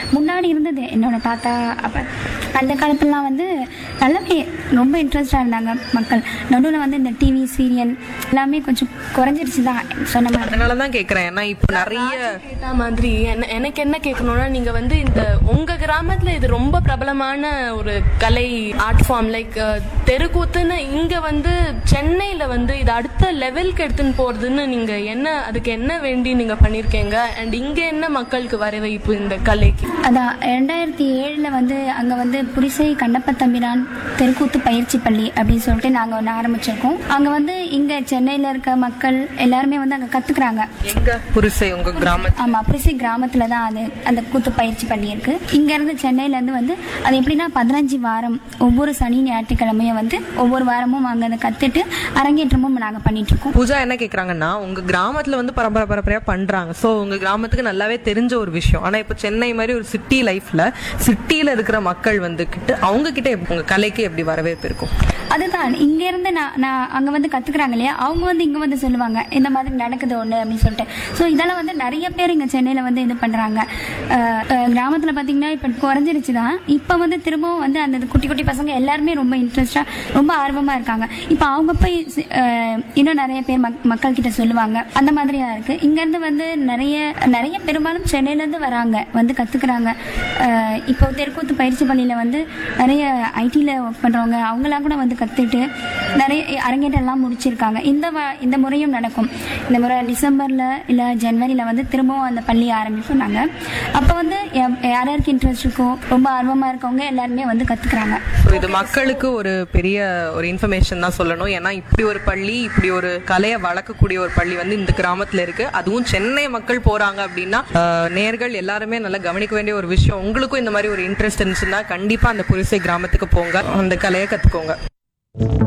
முன்னாடி இருந்தது என்னோட தாத்தா அப்போ அந்த காலத்துலலாம் வந்து நல்லாவே ரொம்ப இன்ட்ரெஸ்டாக இருந்தாங்க மக்கள் நடுவில் வந்து இந்த டிவி சீரியல் எல்லாமே கொஞ்சம் குறைஞ்சிருச்சு தான் சொன்ன மாதிரி அதனால தான் கேக்குறேன் ஏன்னா இப்போ நிறைய கேட்ட மாதிரி என்ன- எனக்கு என்ன கேட்கணும்னா நீங்க வந்து இந்த உங்க கிராமத்துல இது ரொம்ப பிரபலமான ஒரு கலை ஆர்ட் ஃபார்ம் லைக் தெருக்கூத்துன்னு இங்க வந்து சென்னையில வந்து இது அடுத்த லெவலுக்கு எடுத்துன்னு போறதுன்னு நீங்க என்ன அதுக்கு என்ன வேண்டி நீங்க பண்ணிருக்கீங்க அண்ட் இங்க என்ன மக்களுக்கு வரவேற்பு இந்த கலைக்கு அதான் ரெண்டாயிரத்தி ஏழில் வந்து அங்கே வந்து புரிசை கண்ணப்ப தம்பிரான் தெருக்கூத்து பயிற்சி பள்ளி அப்படின்னு சொல்லிட்டு நாங்கள் ஒன்று ஆரம்பிச்சிருக்கோம் அங்கே வந்து இங்கே சென்னையில் இருக்க மக்கள் எல்லாருமே வந்து அங்கே கற்றுக்குறாங்க எங்க புரிசை உங்க கிராமத்து ஆமாம் புரிசை கிராமத்தில் தான் அது அந்த கூத்து பயிற்சி பள்ளி இருக்கு இங்கேருந்து சென்னையிலேருந்து வந்து அது எப்படின்னா பதினஞ்சு வாரம் ஒவ்வொரு சனி ஞாயிற்றுக்கிழமையும் வந்து ஒவ்வொரு வாரமும் அங்கே அதை கற்றுட்டு அரங்கேற்றமும் நாங்கள் பண்ணிட்டு இருக்கோம் பூஜா என்ன கேக்குறாங்கன்னா உங்க கிராமத்துல வந்து பரம்பரை பரம்பரையா பண்றாங்க சோ உங்க கிராமத்துக்கு நல்லாவே தெரிஞ்ச ஒரு விஷயம் ஆனா இப்ப சென்னை மாதிரி ஒரு சிட்டி லைஃப்ல சிட்டில இருக்கிற மக்கள் வந்துகிட்டு அவங்க கிட்ட எப்படி- உங்க கலைக்கு எப்படி வரவேற்பு இருக்கும் அதுதான் இங்க இருந்து நான் நான் அங்க வந்து கத்துக்கிறாங்க இல்லையா அவங்க வந்து இங்க வந்து சொல்லுவாங்க இந்த மாதிரி நடக்குது ஒண்ணு அப்படின்னு சொல்லிட்டு ஸோ இதெல்லாம் வந்து நிறைய பேர் இங்க சென்னையில வந்து இது பண்றாங்க அஹ், அஹ், கிராமத்துல பாத்தீங்கன்னா இப்ப குறைஞ்சிருச்சு தான் இப்ப வந்து திரும்பவும் வந்து அந்த குட்டி குட்டி பசங்க எல்லாருமே ரொம்ப இன்ட்ரெஸ்டா ரொம்ப ஆர்வமா இருக்காங்க இப்ப அவங்க போய் சி- அஹ், இன்னும் நிறைய பேர் மக்- மக்கள் கிட்ட சொல்லுவாங்க அந்த மாதிரியா இருக்கு இங்க இருந்து வந்து நிறைய நிறைய பெரும்பாலும் சென்னையில இருந்து வராங்க வந்து கத்துக்கிறாங்க அஹ், இப்போ தெற்கூத்து பயிற்சி பள்ளியில வந்து நிறைய ஐடியில் ஒர்க் பண்ணுறவங்க அவங்களாம் கூட வந்து கற்றுட்டு நிறைய அரங்கேற்றம்லாம் முடிச்சிருக்காங்க இந்த வ- இந்த முறையும் நடக்கும் இந்த முறை டிசம்பரில் இல்லை ஜனவரியில் வந்து திரும்பவும் அந்த பள்ளி ஆரம்பிப்போம் நாங்கள் அப்போ வந்து யா- யார் யாருக்கு இன்ட்ரெஸ்ட் இருக்கோ ரொம்ப ஆர்வமாக இருக்கவங்க எல்லாருமே வந்து கற்றுக்குறாங்க ஸோ இது மக்களுக்கு ஒரு பெரிய ஒரு இன்ஃபர்மேஷன் தான் சொல்லணும் ஏன்னா இப்படி ஒரு பள்ளி இப்படி ஒரு கலையை வளர்க்கக்கூடிய ஒரு பள்ளி வந்து இந்த கிராமத்துல இருக்கு அதுவும் சென்னை மக்கள் போறாங்க அப்படின்னா ஆஹ், நேர்கள் எல்லாருமே நல்லா கவனிக்க வேண்டிய ஒரு விஷயம் உங்களுக்கும் இந்த மாதிரி ஒரு இன்ட்ரெஸ்ட் இருந்துச்சுன்னா கண்டிப்பா அந்த புரிசை கிராமத்துக்கு போங்க அந்த கலையை கத்துக்கோங்க